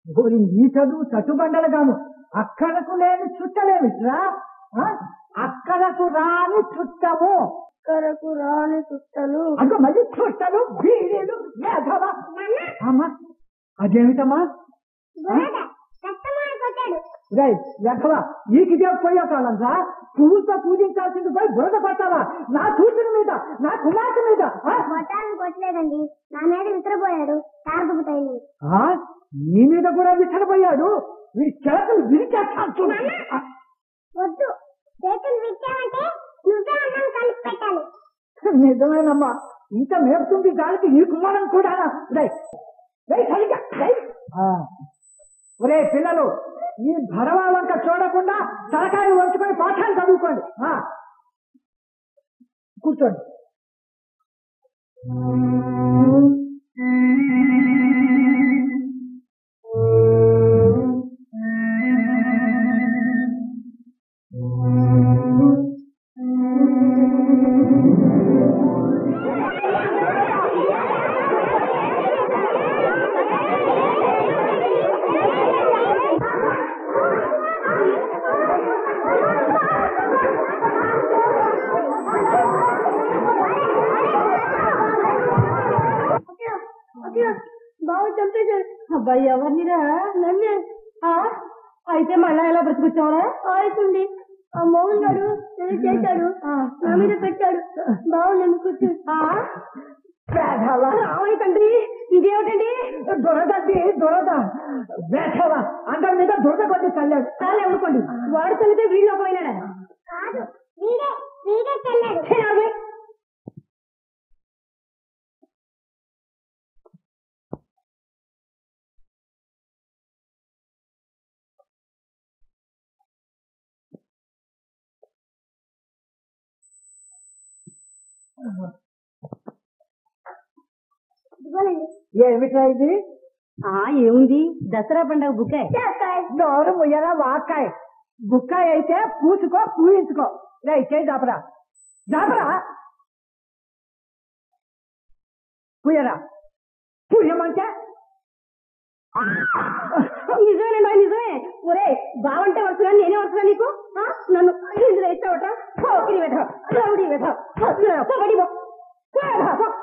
ఓరి నీ చదువు చట్టుబండలు గాను అక్కడకు లేని చుట్టలేమిట్రా ఆ? అక్కడకు రాని చుట్టము అక్కడకు రాని చుట్టలు అటు మళ్ళీ చుట్టలు బీడీలు మేధవ అమ్మా అదేమిటమ్మా రై వెధవ నీకిదే పోయే కాలం రా పువ్వుతో పూజించాల్సింది పోయి బురద పట్టావా నా కూతురి మీద నా కుమార్తె మీద ఆ? మొత్తానికి కొట్టలేదండి నా మీద విసిరపోయాడు తారదుపుతాయి ఆ? నీ మీద కూడా విసరపోయాడు వీడి చేతులు విరిచేస్తాను వద్దు చేతులు విచ్చామంటే నువ్వే అన్నం కలిపి పెట్టాలి నిజమేనమ్మా ఇంత మేపుతుంది దానికి ఈ కుమారం కూడా రై రై సరిగ్గా రై ఒరే పిల్లలు ఈ భరవా వంక చూడకుండా తలకాయ వంచుకొని పాఠాలు చదువుకోండి ఆ. కూర్చోండి బాబు చంపేశాడు అబ్బాయి ఎవరినిరా నన్నే ఆ? అయితే మళ్ళా ఎలా బ్రతుకొచ్చావరా అవుతుంది ఆ మోహన్ గారు ఏదో చేశాడు నా మీద పెట్టాడు బాబు నన్ను కూర్చో వేధవ. రావయ్య తండ్రి ఇదేమిటండి దురదండి దురద వేధవ అందరి మీద దురద కొద్ది చల్లాడు చాలా ఎవరుకోండి వాడు చల్లితే వీళ్ళు పోయినాడా కాదు వీడే వీడే చల్లాడు ఇదిగోనండి ఏమిట్రా ఇది ఆ ఏముంది దసరా పండగ బుకే నోరు ముయ్యరా వాకాయ బుక్కాయ అయితే పూసుకో పూయించుకో రే చేయి జాపరా జాపరా పూయరా పూయమంటే నిజమే నిజమే ఒరే బావంటే వస్తున్నా నేనే వస్తున్నా నీకు ఆ? నన్ను ఇందులో ఇస్తావట పోకిరి వెధ రౌడీ వెధ కబడ్డీ